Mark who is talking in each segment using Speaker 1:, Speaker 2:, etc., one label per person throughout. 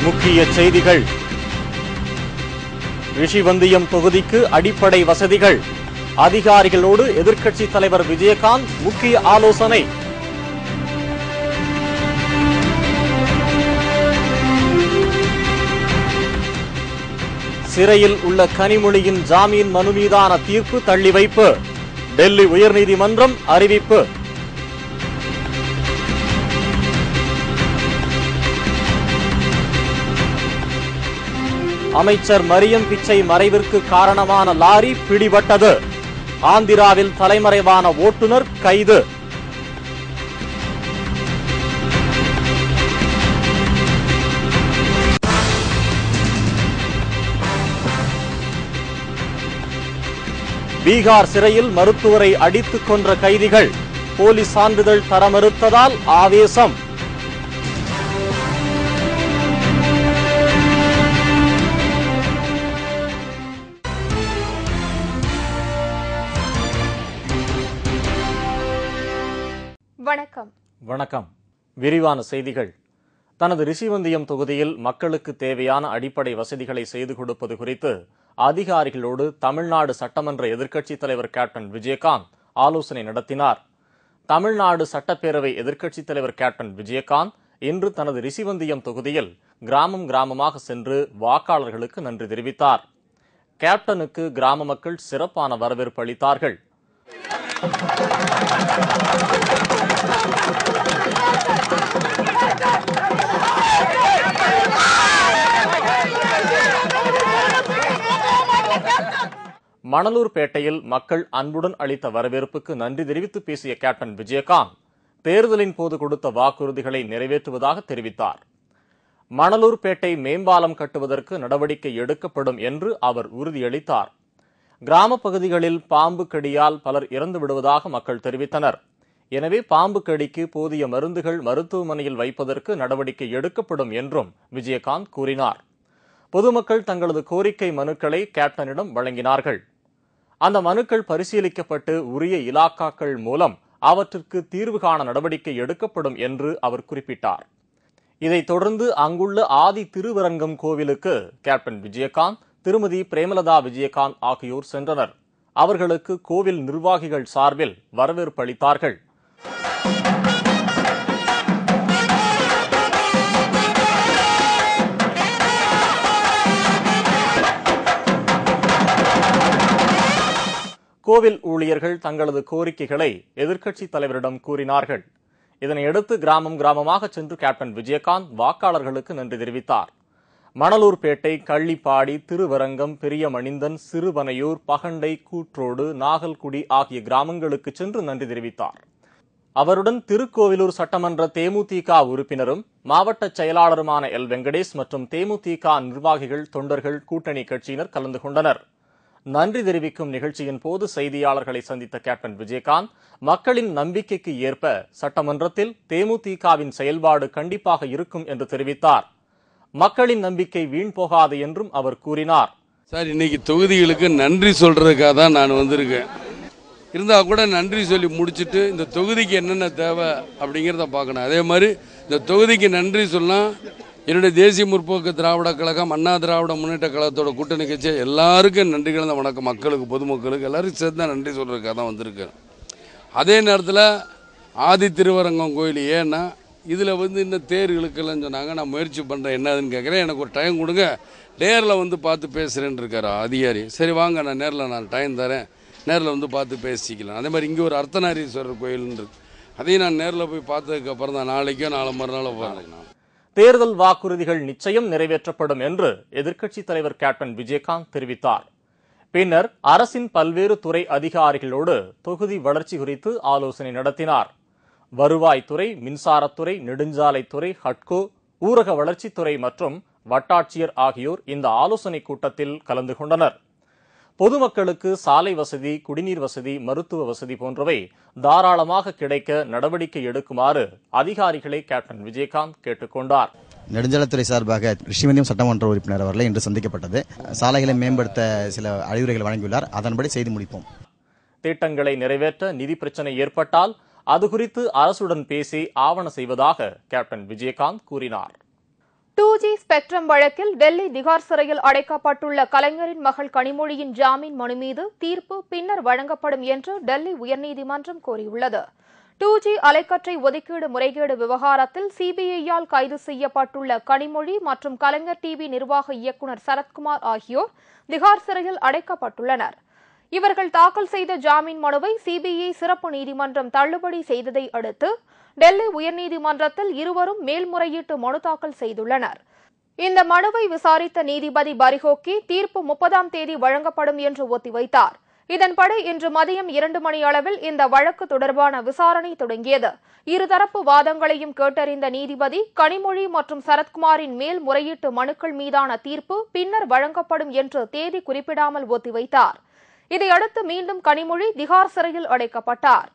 Speaker 1: முக்கிய செய்திகள் ரிஷிவந்தியம் தொகுதிக்கு அடிப்படை வசதிகள் அதிகாரிகளோடு எதிர்க்கட்சித் தலைவர் விஜயகாந்த் முக்கிய ஆலோசனை சிறையில் உள்ள கனிமொழியின் ஜாமீன் மனு மீதான தீர்ப்பு தள்ளி வைப்பு டெல்லி உயர்நீதிமன்றம் அறிவிப்பு அமைச்சர் மரியம் பிச்சை மறைவிற்கு காரணமான லாரி பிடிபட்டது ஆந்திராவில் தலைமறைவான ஓட்டுநர் கைது பீகார் சிறையில் மருத்துவரை அடித்துக் கொன்ற கைதிகள் போலீஸ் சான்றிதழ் தர மறுத்ததால் ஆவேசம்
Speaker 2: வணக்கம்
Speaker 1: வணக்கம் விரிவான செய்திகள் தனது ரிஷிவந்தியம் தொகுதியில் மக்களுக்கு தேவையான அடிப்படை வசதிகளை செய்து கொடுப்பது குறித்து அதிகாரிகளோடு தமிழ்நாடு சட்டமன்ற எதிர்க்கட்சித் தலைவர் கேப்டன் விஜயகாந்த் ஆலோசனை நடத்தினார் தமிழ்நாடு சட்டப்பேரவை எதிர்க்கட்சித் தலைவர் கேப்டன் விஜயகாந்த் இன்று தனது ரிஷிவந்தியம் தொகுதியில் கிராமம் கிராமமாக சென்று வாக்காளர்களுக்கு நன்றி தெரிவித்தார் கேப்டனுக்கு கிராம மக்கள் சிறப்பான வரவேற்பு அளித்தார்கள் மணலூர்பேட்டையில் மக்கள் அன்புடன் அளித்த வரவேற்புக்கு நன்றி தெரிவித்து பேசிய கேப்டன் விஜயகாந்த் தேர்தலின் போது கொடுத்த வாக்குறுதிகளை நிறைவேற்றுவதாக தெரிவித்தார் மணலூர்பேட்டை மேம்பாலம் கட்டுவதற்கு நடவடிக்கை எடுக்கப்படும் என்று அவர் உறுதியளித்தார் கிராமப் பகுதிகளில் பாம்பு கடியால் பலர் இறந்து விடுவதாக மக்கள் தெரிவித்தனர் எனவே பாம்பு கடிக்கு போதிய மருந்துகள் மருத்துவமனையில் வைப்பதற்கு நடவடிக்கை எடுக்கப்படும் என்றும் விஜயகாந்த் கூறினார் பொதுமக்கள் தங்களது கோரிக்கை மனுக்களை கேப்டனிடம் வழங்கினார்கள் அந்த மனுக்கள் பரிசீலிக்கப்பட்டு உரிய இலாக்காக்கள் மூலம் அவற்றிற்கு தீர்வு காண நடவடிக்கை எடுக்கப்படும் என்று அவர் குறிப்பிட்டார் இதைத் தொடர்ந்து அங்குள்ள ஆதி திருவரங்கம் கோவிலுக்கு கேப்டன் விஜயகாந்த் திருமதி பிரேமலதா விஜயகாந்த் ஆகியோர் சென்றனர் அவர்களுக்கு கோவில் நிர்வாகிகள் சார்பில் வரவேற்பு அளித்தார்கள் கோவில் ஊழியர்கள் தங்களது கோரிக்கைகளை எதிர்க்கட்சித் தலைவரிடம் கூறினார்கள் இதனையடுத்து கிராமம் கிராமமாக சென்று கேப்டன் விஜயகாந்த் வாக்காளர்களுக்கு நன்றி தெரிவித்தார் மணலூர்பேட்டை கள்ளிப்பாடி திருவரங்கம் பெரியமணிந்தன் சிறுவனையூர் பகண்டை கூற்றோடு நாகல்குடி ஆகிய கிராமங்களுக்கு சென்று நன்றி தெரிவித்தார் அவருடன் திருக்கோவிலூர் சட்டமன்ற தேமுதிக உறுப்பினரும் மாவட்ட செயலாளருமான எல் வெங்கடேஷ் மற்றும் தேமுதிக நிர்வாகிகள் தொண்டர்கள் கூட்டணி கட்சியினர் கலந்து கொண்டனர் நன்றி தெரிவிக்கும் நிகழ்ச்சியின் போது செய்தியாளர்களை சந்தித்த கேப்டன் விஜயகாந்த் மக்களின் நம்பிக்கைக்கு ஏற்ப சட்டமன்றத்தில் தேமுதிகவின் செயல்பாடு கண்டிப்பாக இருக்கும் என்று தெரிவித்தார் மக்களின் நம்பிக்கை வீண் போகாது என்றும் அவர் கூறினார்
Speaker 3: சார் இன்னைக்கு தொகுதிகளுக்கு நன்றி சொல்றதுக்காக தான் நான் வந்திருக்கேன் இருந்தால் கூட நன்றி சொல்லி முடிச்சுட்டு இந்த தொகுதிக்கு என்னென்ன தேவை அப்படிங்கிறத பார்க்கணும் அதே மாதிரி இந்த தொகுதிக்கு நன்றி சொல்லலாம் என்னுடைய தேசிய முற்போக்கு திராவிட கழகம் அண்ணா திராவிட முன்னேற்ற கழகத்தோட கூட்டணி கட்சி எல்லாருக்கும் நன்றி கலந்த வணக்கம் மக்களுக்கு பொதுமக்களுக்கு எல்லாருக்கும் சேர்த்து தான் நன்றி சொல்றதுக்காக தான் வந்திருக்கேன் அதே நேரத்தில் ஆதி திருவரங்கம் கோயில் ஏன்னா இதில் வந்து இந்த தேர் இழுக்கலன்னு சொன்னாங்க நான் முயற்சி பண்ணுறேன் என்னதுன்னு கேட்குறேன் எனக்கு ஒரு டைம் கொடுங்க நேரில் வந்து பார்த்து பேசுகிறேன்னு இருக்காரு அதிகாரி சரி வாங்க நான் நேரில் நான் டைம் தரேன் நேரில் வந்து பார்த்து பேசிக்கலாம் அதே மாதிரி இங்கே ஒரு அர்த்தநாரீஸ்வரர் கோயில்னு இருக்கு அதையும் நான் நேரில் போய் பார்த்ததுக்கு அப்புறம் தான் நாளைக்கோ நாளை மறுநாளோ போகிறேன் நான்
Speaker 1: தேர்தல் வாக்குறுதிகள் நிச்சயம் நிறைவேற்றப்படும் என்று எதிர்க்கட்சித் தலைவர் கேப்டன் விஜயகாந்த் தெரிவித்தார் பின்னர் அரசின் பல்வேறு துறை அதிகாரிகளோடு தொகுதி வளர்ச்சி குறித்து ஆலோசனை நடத்தினார் வருவாய்த்துறை மின்சாரத்துறை நெடுஞ்சாலைத்துறை ஹட்கோ ஊரக வளர்ச்சித்துறை மற்றும் வட்டாட்சியர் ஆகியோர் இந்த ஆலோசனைக் கூட்டத்தில் கலந்து கொண்டனர் பொதுமக்களுக்கு சாலை வசதி குடிநீர் வசதி மருத்துவ வசதி போன்றவை தாராளமாக கிடைக்க நடவடிக்கை எடுக்குமாறு அதிகாரிகளை கேப்டன் விஜயகாந்த் கேட்டுக்கொண்டார்
Speaker 4: நெடுஞ்சாலைத்துறை சார்பாக ரிஷிவந்தியம் சட்டமன்ற உறுப்பினர் அவர்களை இன்று சந்திக்கப்பட்டது சாலைகளை மேம்படுத்த சில அறிவுரைகள் வழங்கியுள்ளார் அதன்படி செய்து முடிப்போம்
Speaker 1: திட்டங்களை நிறைவேற்ற நிதி பிரச்சனை ஏற்பட்டால் அது குறித்து அரசுடன் பேசி ஆவண செய்வதாக கேப்டன் விஜயகாந்த் கூறினார்
Speaker 2: டூ ஜி ஸ்பெக்ட்ரம் வழக்கில் டெல்லி திகார் சிறையில் அடைக்கப்பட்டுள்ள கலைஞரின் மகள் கனிமொழியின் ஜாமீன் மனு மீது தீர்ப்பு பின்னர் வழங்கப்படும் என்று டெல்லி உயர்நீதிமன்றம் கோரியுள்ளது டூ ஜி அலைக்கற்றை ஒதுக்கீடு முறைகேடு விவகாரத்தில் சிபிஐயால் கைது செய்யப்பட்டுள்ள கனிமொழி மற்றும் கலைஞர் டிவி நிர்வாக இயக்குநர் சரத்குமார் ஆகியோர் திகார் சிறையில் அடைக்கப்பட்டுள்ளனர் இவர்கள் தாக்கல் செய்த ஜாமீன் மனுவை சிபிஐ சிறப்பு நீதிமன்றம் தள்ளுபடி செய்ததை அடுத்து டெல்லி உயர்நீதிமன்றத்தில் இருவரும் மேல்முறையீட்டு மனு தாக்கல் செய்துள்ளனர் இந்த மனுவை விசாரித்த நீதிபதி பரிஹோக்கி தீர்ப்பு முப்பதாம் தேதி வழங்கப்படும் என்று ஒத்திவைத்தார் இதன்படி இன்று மதியம் இரண்டு மணி அளவில் இந்த வழக்கு தொடர்பான விசாரணை தொடங்கியது இருதரப்பு வாதங்களையும் கேட்டறிந்த நீதிபதி கனிமொழி மற்றும் சரத்குமாரின் மேல்முறையீட்டு மனுக்கள் மீதான தீர்ப்பு பின்னர் வழங்கப்படும் என்று தேதி குறிப்பிடாமல் ஒத்திவைத்தார் இதையடுத்து மீண்டும் கனிமொழி திகார் சிறையில் அடைக்கப்பட்டார்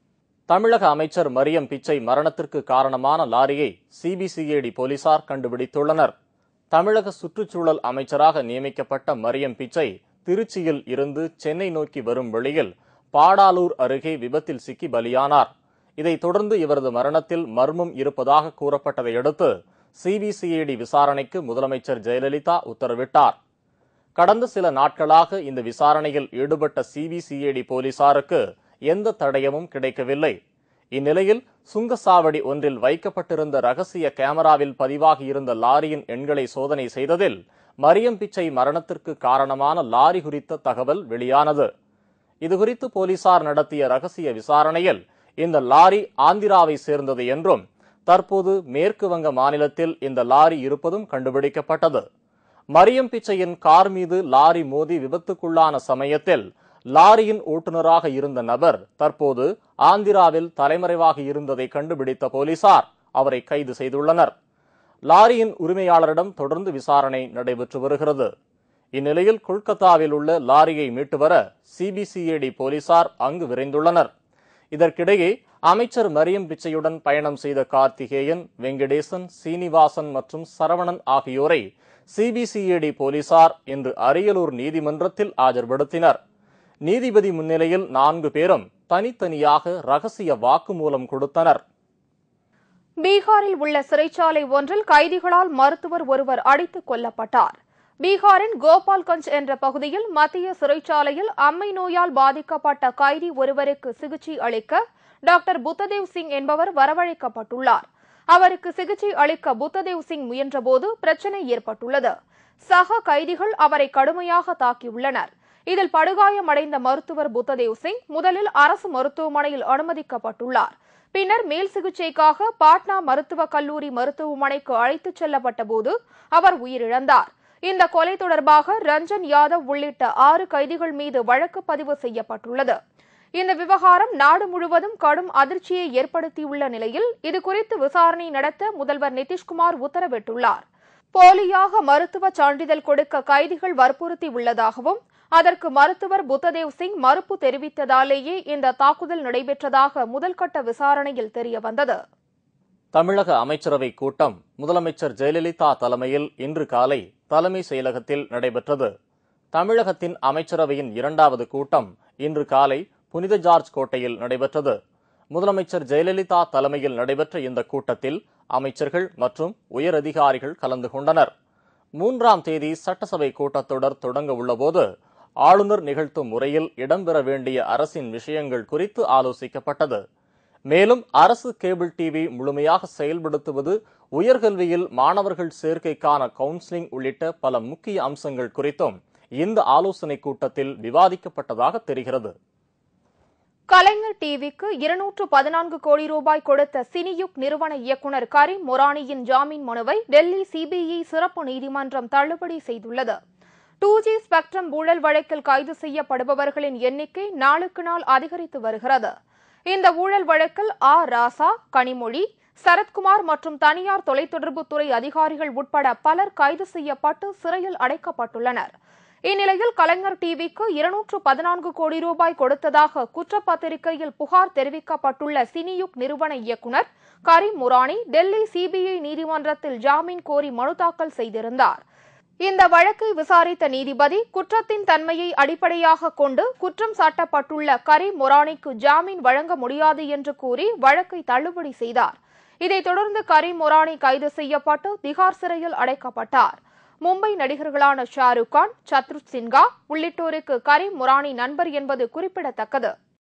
Speaker 1: தமிழக அமைச்சர் மரியம் பிச்சை மரணத்திற்கு காரணமான லாரியை சிபிசிஐடி போலீசார் கண்டுபிடித்துள்ளனர் தமிழக சுற்றுச்சூழல் அமைச்சராக நியமிக்கப்பட்ட மரியம் பிச்சை திருச்சியில் இருந்து சென்னை நோக்கி வரும் வழியில் பாடாலூர் அருகே விபத்தில் சிக்கி பலியானார் இதைத் தொடர்ந்து இவரது மரணத்தில் மர்மம் இருப்பதாக கூறப்பட்டதை அடுத்து சிபிசிஐடி விசாரணைக்கு முதலமைச்சர் ஜெயலலிதா உத்தரவிட்டார் கடந்த சில நாட்களாக இந்த விசாரணையில் ஈடுபட்ட சிபிசிஐடி போலீசாருக்கு எந்த தடயமும் கிடைக்கவில்லை இந்நிலையில் சுங்கசாவடி ஒன்றில் வைக்கப்பட்டிருந்த ரகசிய கேமராவில் பதிவாகியிருந்த லாரியின் எண்களை சோதனை செய்ததில் மரியம் பிச்சை மரணத்திற்கு காரணமான லாரி குறித்த தகவல் வெளியானது இதுகுறித்து போலீசார் நடத்திய ரகசிய விசாரணையில் இந்த லாரி ஆந்திராவை சேர்ந்தது என்றும் தற்போது மேற்கு வங்க மாநிலத்தில் இந்த லாரி இருப்பதும் கண்டுபிடிக்கப்பட்டது மரியம் பிச்சையின் கார் மீது லாரி மோதி விபத்துக்குள்ளான சமயத்தில் லாரியின் ஓட்டுநராக இருந்த நபர் தற்போது ஆந்திராவில் தலைமறைவாக இருந்ததை கண்டுபிடித்த போலீசார் அவரை கைது செய்துள்ளனர் லாரியின் உரிமையாளரிடம் தொடர்ந்து விசாரணை நடைபெற்று வருகிறது இந்நிலையில் கொல்கத்தாவில் உள்ள லாரியை மீட்டு வர சிபிசிஐடி போலீசார் அங்கு விரைந்துள்ளனர் இதற்கிடையே அமைச்சர் மரியம் பிச்சையுடன் பயணம் செய்த கார்த்திகேயன் வெங்கடேசன் சீனிவாசன் மற்றும் சரவணன் ஆகியோரை சிபிசிஐடி போலீசார் இன்று அரியலூர் நீதிமன்றத்தில் ஆஜர்படுத்தினர் நீதிபதி முன்னிலையில் நான்கு பேரும் தனித்தனியாக ரகசிய வாக்குமூலம் கொடுத்தனர்
Speaker 2: பீகாரில் உள்ள சிறைச்சாலை ஒன்றில் கைதிகளால் மருத்துவர் ஒருவர் அடித்துக் கொல்லப்பட்டார் பீகாரின் கோபால்கஞ்ச் என்ற பகுதியில் மத்திய சிறைச்சாலையில் அம்மை நோயால் பாதிக்கப்பட்ட கைதி ஒருவருக்கு சிகிச்சை அளிக்க டாக்டர் புத்ததேவ் சிங் என்பவர் வரவழைக்கப்பட்டுள்ளார் அவருக்கு சிகிச்சை அளிக்க புத்ததேவ் சிங் முயன்றபோது பிரச்சினை ஏற்பட்டுள்ளது சக கைதிகள் அவரை கடுமையாக தாக்கியுள்ளனர் இதில் படுகாயமடைந்த மருத்துவர் புத்ததேவ் சிங் முதலில் அரசு மருத்துவமனையில் அனுமதிக்கப்பட்டுள்ளார் பின்னர் மேல் சிகிச்சைக்காக பாட்னா மருத்துவக் கல்லூரி மருத்துவமனைக்கு அழைத்துச் செல்லப்பட்ட போது அவர் உயிரிழந்தார் இந்த கொலை தொடர்பாக ரஞ்சன் யாதவ் உள்ளிட்ட ஆறு கைதிகள் மீது வழக்கு பதிவு செய்யப்பட்டுள்ளது இந்த விவகாரம் நாடு முழுவதும் கடும் அதிர்ச்சியை ஏற்படுத்தியுள்ள நிலையில் இதுகுறித்து விசாரணை நடத்த முதல்வர் நிதிஷ்குமார் உத்தரவிட்டுள்ளார் போலியாக மருத்துவ சான்றிதழ் கொடுக்க கைதிகள் வற்புறுத்தி உள்ளதாகவும் அதற்கு மருத்துவர் புத்ததேவ் சிங் மறுப்பு தெரிவித்ததாலேயே இந்த தாக்குதல் நடைபெற்றதாக முதல்கட்ட விசாரணையில் தெரியவந்தது
Speaker 1: தமிழக அமைச்சரவை கூட்டம் முதலமைச்சர் ஜெயலலிதா தலைமையில் இன்று காலை தலைமை செயலகத்தில் நடைபெற்றது தமிழகத்தின் அமைச்சரவையின் இரண்டாவது கூட்டம் இன்று காலை புனித ஜார்ஜ் கோட்டையில் நடைபெற்றது முதலமைச்சர் ஜெயலலிதா தலைமையில் நடைபெற்ற இந்த கூட்டத்தில் அமைச்சர்கள் மற்றும் உயரதிகாரிகள் கலந்து கொண்டனர் மூன்றாம் தேதி சட்டசபை கூட்டத்தொடர் தொடங்க உள்ளபோது ஆளுநர் நிகழ்த்தும் முறையில் இடம்பெற வேண்டிய அரசின் விஷயங்கள் குறித்து ஆலோசிக்கப்பட்டது மேலும் அரசு கேபிள் டிவி முழுமையாக செயல்படுத்துவது உயர்கல்வியில் மாணவர்கள் சேர்க்கைக்கான கவுன்சிலிங் உள்ளிட்ட பல முக்கிய அம்சங்கள் குறித்தும் இந்த ஆலோசனைக் கூட்டத்தில் விவாதிக்கப்பட்டதாக தெரிகிறது
Speaker 2: கலைஞர் டிவிக்கு இருநூற்று பதினான்கு கோடி ரூபாய் கொடுத்த சினியுக் நிறுவன இயக்குநர் கரீம் மொரானியின் ஜாமீன் மனுவை டெல்லி சிபிஐ சிறப்பு நீதிமன்றம் தள்ளுபடி செய்துள்ளது டூ ஜி ஸ்பெக்ட்ரம் ஊழல் வழக்கில் கைது செய்யப்படுபவர்களின் எண்ணிக்கை நாளுக்கு நாள் அதிகரித்து வருகிறது இந்த ஊழல் வழக்கில் ஆ ராசா கனிமொழி சரத்குமார் மற்றும் தனியார் தொலைத்தொடர்புத்துறை அதிகாரிகள் உட்பட பலர் கைது செய்யப்பட்டு சிறையில் அடைக்கப்பட்டுள்ளனர் இந்நிலையில் கலைஞர் டிவிக்கு இருநூற்று பதினான்கு கோடி ரூபாய் கொடுத்ததாக குற்றப்பத்திரிகையில் புகார் தெரிவிக்கப்பட்டுள்ள சினியுக் நிறுவன இயக்குநர் கரீம் முரானி டெல்லி சிபிஐ நீதிமன்றத்தில் ஜாமீன் கோரி மனு தாக்கல் செய்திருந்தார் இந்த வழக்கை விசாரித்த நீதிபதி குற்றத்தின் தன்மையை அடிப்படையாக கொண்டு குற்றம் சாட்டப்பட்டுள்ள கரீம் மொரானிக்கு ஜாமீன் வழங்க முடியாது என்று கூறி வழக்கை தள்ளுபடி செய்தார் இதைத் தொடர்ந்து கரீம் மொரானி கைது செய்யப்பட்டு திகார் சிறையில் அடைக்கப்பட்டார் மும்பை நடிகர்களான ஷாருக் கான் சத்ருத் சின்ஹா உள்ளிட்டோருக்கு கரீம் மொரானி நண்பர் என்பது குறிப்பிடத்தக்கது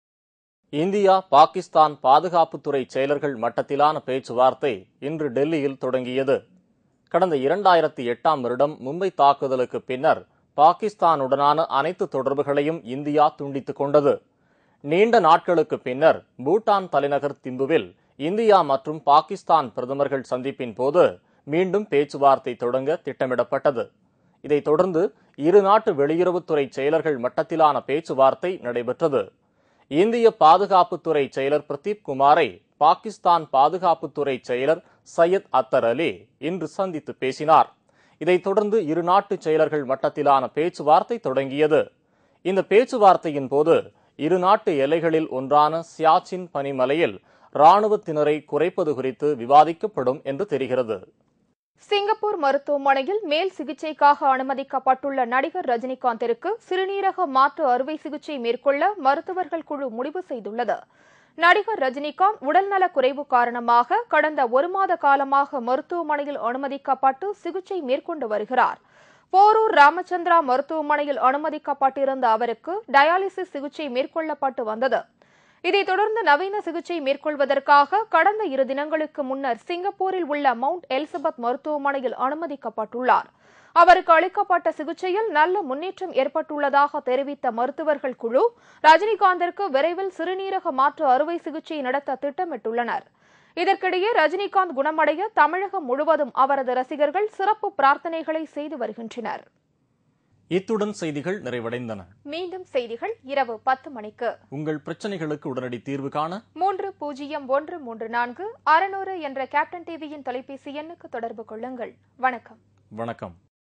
Speaker 1: இந்தியா பாகிஸ்தான் பாதுகாப்புத்துறை செயலர்கள் மட்டத்திலான பேச்சுவார்த்தை இன்று டெல்லியில் தொடங்கியது கடந்த இரண்டாயிரத்தி எட்டாம் வருடம் மும்பை தாக்குதலுக்கு பின்னர் பாகிஸ்தானுடனான அனைத்து தொடர்புகளையும் இந்தியா துண்டித்துக் கொண்டது நீண்ட நாட்களுக்கு பின்னர் பூட்டான் தலைநகர் திம்புவில் இந்தியா மற்றும் பாகிஸ்தான் பிரதமர்கள் சந்திப்பின் போது மீண்டும் பேச்சுவார்த்தை தொடங்க திட்டமிடப்பட்டது இதைத் தொடர்ந்து இரு நாட்டு வெளியுறவுத்துறை செயலர்கள் மட்டத்திலான பேச்சுவார்த்தை நடைபெற்றது இந்திய பாதுகாப்புத்துறை செயலர் பிரதீப் குமாரை பாகிஸ்தான் பாதுகாப்புத்துறை செயலர் சையத் அத்தர் அலி இன்று சந்தித்து பேசினார் இதைத் தொடர்ந்து இரு நாட்டு செயலர்கள் மட்டத்திலான பேச்சுவார்த்தை தொடங்கியது இந்த பேச்சுவார்த்தையின் போது இரு நாட்டு எல்லைகளில் ஒன்றான சியாச்சின் பனிமலையில் ராணுவத்தினரை குறைப்பது குறித்து விவாதிக்கப்படும் என்று தெரிகிறது
Speaker 2: சிங்கப்பூர் மருத்துவமனையில் மேல் சிகிச்சைக்காக அனுமதிக்கப்பட்டுள்ள நடிகர் ரஜினிகாந்திற்கு சிறுநீரக மாற்று அறுவை சிகிச்சை மேற்கொள்ள மருத்துவர்கள் குழு முடிவு செய்துள்ளது நடிகர் ரஜினிகாந்த் உடல்நலக் குறைவு காரணமாக கடந்த ஒரு மாத காலமாக மருத்துவமனையில் அனுமதிக்கப்பட்டு சிகிச்சை மேற்கொண்டு வருகிறார் போரூர் ராமச்சந்திரா மருத்துவமனையில் அனுமதிக்கப்பட்டிருந்த அவருக்கு டயாலிசிஸ் சிகிச்சை மேற்கொள்ளப்பட்டு வந்தது இதைத் தொடர்ந்து நவீன சிகிச்சை மேற்கொள்வதற்காக கடந்த இரு தினங்களுக்கு முன்னர் சிங்கப்பூரில் உள்ள மவுண்ட் எலிசபெத் மருத்துவமனையில் அனுமதிக்கப்பட்டுள்ளார் அவருக்கு அளிக்கப்பட்ட சிகிச்சையில் நல்ல முன்னேற்றம் ஏற்பட்டுள்ளதாக தெரிவித்த மருத்துவர்கள் குழு ரஜினிகாந்திற்கு விரைவில் சிறுநீரக மாற்று அறுவை சிகிச்சை நடத்த திட்டமிட்டுள்ளனர் இதற்கிடையே ரஜினிகாந்த் குணமடைய தமிழகம் முழுவதும் அவரது ரசிகர்கள் சிறப்பு பிரார்த்தனைகளை செய்து வருகின்றனர்
Speaker 1: இத்துடன் செய்திகள் நிறைவடைந்தன
Speaker 2: மீண்டும் செய்திகள் இரவு பத்து மணிக்கு
Speaker 1: உங்கள் பிரச்சனைகளுக்கு உடனடி தீர்வு காண
Speaker 2: மூன்று பூஜ்ஜியம் ஒன்று மூன்று நான்கு அறுநூறு என்ற கேப்டன் டிவியின் தொலைபேசி எண்ணுக்கு தொடர்பு கொள்ளுங்கள் வணக்கம்
Speaker 1: வணக்கம்